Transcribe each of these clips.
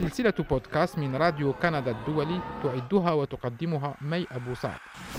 سلسلة بودكاست من راديو كندا الدولي تعدها وتقدمها مي أبو سعد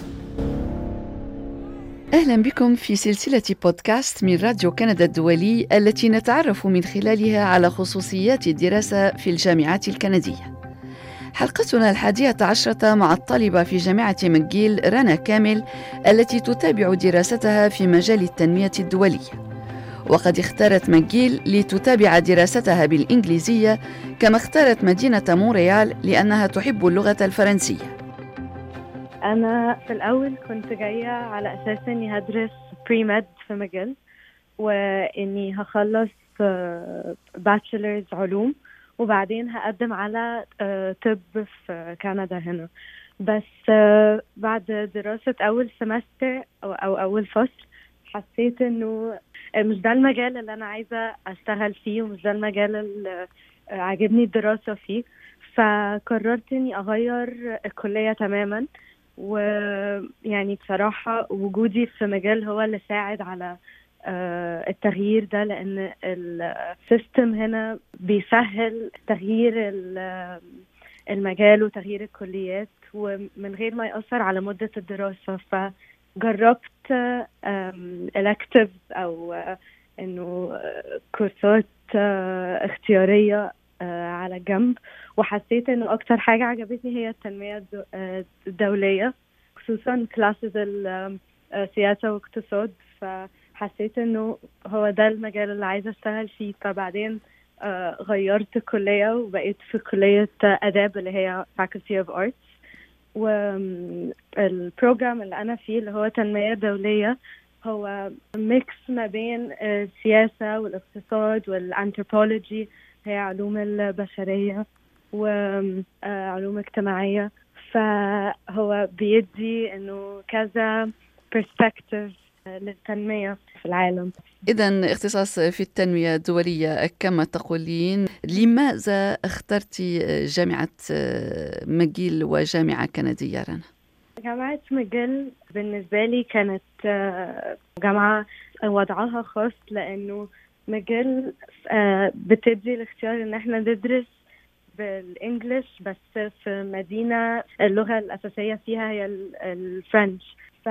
أهلا بكم في سلسلة بودكاست من راديو كندا الدولي التي نتعرف من خلالها على خصوصيات الدراسة في الجامعات الكندية حلقتنا الحادية عشرة مع الطالبة في جامعة مكجيل رنا كامل التي تتابع دراستها في مجال التنمية الدولية وقد اختارت ماجيل لتتابع دراستها بالإنجليزية كما اختارت مدينة مونريال لأنها تحب اللغة الفرنسية أنا في الأول كنت جاية على أساس إني هدرس بري ميد في مجال وإني هخلص باتشلرز علوم وبعدين هقدم على طب في كندا هنا بس بعد دراسة أول سمستر أو, أو أول فصل حسيت إنه مش ده المجال اللي انا عايزه اشتغل فيه ومش ده المجال اللي عاجبني الدراسه فيه فقررت اني اغير الكليه تماما ويعني بصراحه وجودي في مجال هو اللي ساعد على التغيير ده لان السيستم هنا بيسهل تغيير المجال وتغيير الكليات ومن غير ما يأثر على مدة الدراسة فجربت electives أو إنه كورسات اختيارية على جنب وحسيت إنه أكتر حاجة عجبتني هي التنمية الدولية خصوصا كلاسز السياسة واقتصاد فحسيت إنه هو ده المجال اللي عايزة أشتغل فيه فبعدين غيرت الكلية وبقيت في كلية آداب اللي هي Faculty of Arts والبروجرام اللي أنا فيه اللي هو تنمية دولية هو ميكس ما بين السياسة والاقتصاد والأنثروبولوجي هي علوم البشرية وعلوم اجتماعية فهو بيدي إنه كذا perspective للتنمية في العالم إذا اختصاص في التنمية الدولية كما تقولين لماذا اخترت جامعة ماجيل وجامعة كندية رنا؟ جامعة ماجيل بالنسبة لي كانت جامعة وضعها خاص لأنه ماجيل بتدي الاختيار إن احنا ندرس بالإنجليش بس في مدينة اللغة الأساسية فيها هي الفرنش ف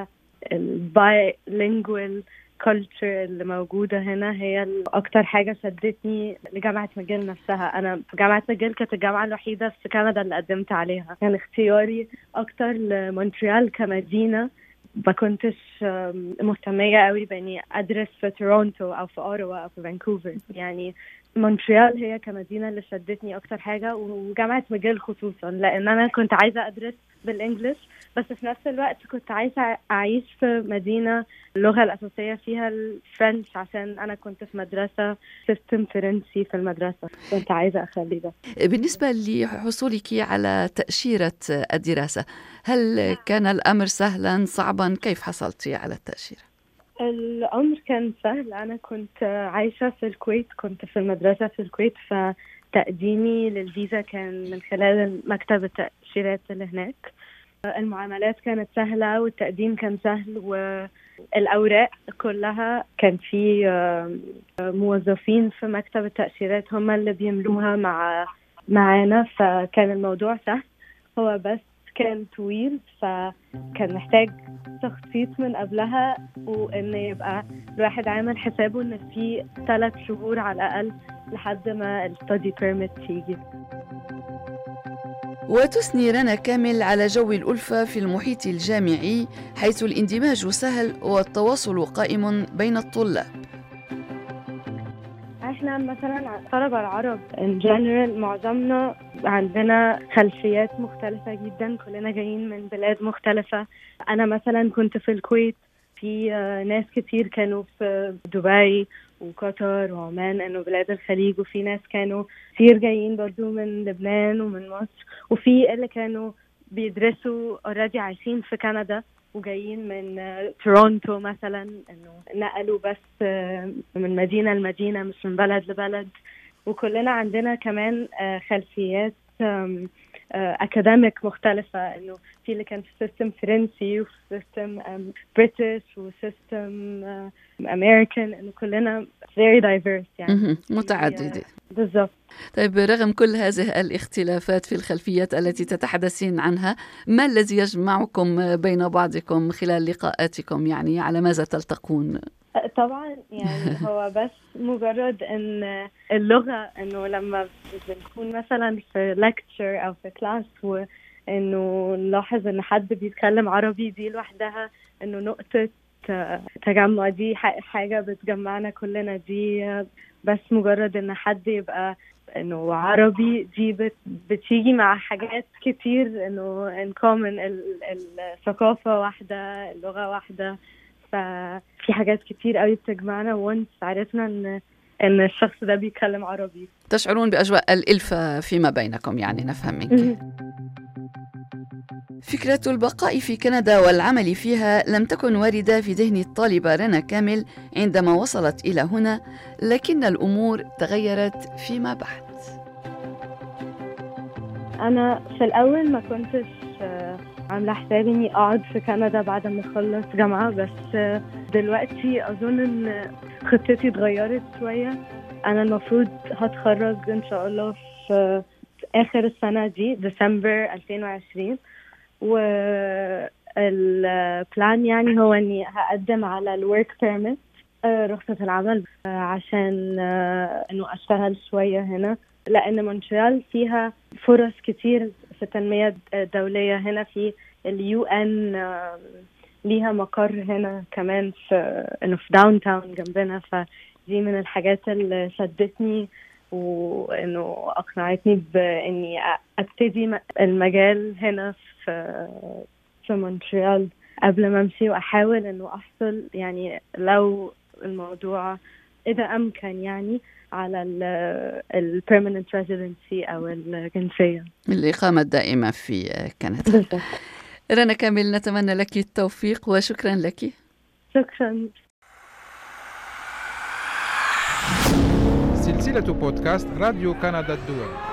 البايلينجوال كلتشر اللي موجودة هنا هي أكتر حاجة شدتني لجامعة مجال نفسها أنا جامعة مجال كانت الجامعة الوحيدة في كندا اللي قدمت عليها كان اختياري أكتر لمونتريال كمدينة ما كنتش مهتمية قوي بإني أدرس في تورونتو أو في أورووا أو في فانكوفر يعني مونتريال هي كمدينة اللي شدتني أكتر حاجة وجامعة مجال خصوصا لأن أنا كنت عايزة أدرس بالإنجلش بس في نفس الوقت كنت عايزة أعيش في مدينة اللغة الأساسية فيها الفرنش عشان أنا كنت في مدرسة سيستم فرنسي في المدرسة كنت عايزة أخلي ده بالنسبة لحصولك على تأشيرة الدراسة هل كان الأمر سهلا صعبا كيف حصلت على التأشيرة؟ الأمر كان سهل أنا كنت عايشة في الكويت كنت في المدرسة في الكويت فتقديمي للفيزا كان من خلال مكتب التأشيرات اللي هناك المعاملات كانت سهلة والتقديم كان سهل والأوراق كلها كان في موظفين في مكتب التأشيرات هم اللي بيملوها مع معانا فكان الموضوع سهل هو بس كان طويل فكان محتاج تخطيط من قبلها وان يبقى الواحد عامل حسابه ان في ثلاث شهور على الاقل لحد ما الستادي بيرميت تيجي وتثني رنا كامل على جو الألفة في المحيط الجامعي حيث الاندماج سهل والتواصل قائم بين الطلاب احنا مثلا الطلبة العرب ان جنرال معظمنا عندنا خلفيات مختلفة جدا كلنا جايين من بلاد مختلفة انا مثلا كنت في الكويت في ناس كتير كانوا في دبي وقطر وعمان انه بلاد الخليج وفي ناس كانوا كتير جايين برضو من لبنان ومن مصر وفي اللي كانوا بيدرسوا اوريدي عايشين في كندا وجايين من تورونتو مثلا انه نقلوا بس من مدينه لمدينه مش من بلد لبلد وكلنا عندنا كمان خلفيات اكاديميك مختلفة انه في اللي كان في سيستم فرنسي وفي سيستم بريتش وسيستم امريكان انه كلنا very diverse يعني متعددة بالظبط طيب رغم كل هذه الاختلافات في الخلفيات التي تتحدثين عنها ما الذي يجمعكم بين بعضكم خلال لقاءاتكم يعني على ماذا تلتقون طبعا يعني هو بس مجرد ان اللغه انه لما بنكون مثلا في ليكتشر او في كلاس وانه نلاحظ ان حد بيتكلم عربي دي لوحدها انه نقطه تجمع دي حاجه بتجمعنا كلنا دي بس مجرد ان حد يبقى انه عربي دي بت بتيجي مع حاجات كتير انه ان كومن الثقافه واحده اللغه واحده ففي حاجات كتير قوي بتجمعنا وانس عرفنا ان ان الشخص ده بيتكلم عربي تشعرون باجواء الالفه فيما بينكم يعني نفهم منك فكرة البقاء في كندا والعمل فيها لم تكن واردة في ذهن الطالبة رنا كامل عندما وصلت إلى هنا لكن الأمور تغيرت فيما بعد أنا في الأول ما كنتش عاملة حسابي إني أقعد في كندا بعد ما أخلص جامعة بس دلوقتي أظن إن خطتي اتغيرت شوية أنا المفروض هتخرج إن شاء الله في آخر السنة دي ديسمبر 2020 والبلان يعني هو اني هقدم على الورك بيرميت رخصة العمل عشان انه اشتغل شوية هنا لان مونتريال فيها فرص كتير في التنمية الدولية هنا في اليو ان ليها مقر هنا كمان في انه في داون تاون جنبنا فدي من الحاجات اللي شدتني وانه اقنعتني باني ابتدي المجال هنا في في مونتريال قبل ما امشي واحاول انه احصل يعني لو الموضوع اذا امكن يعني على البيرمننت ريزيدنسي او الجنسيه الاقامه الدائمه في كندا رنا كامل نتمنى لك التوفيق وشكرا لك شكرا سلسلة بودكاست راديو كندا الدولي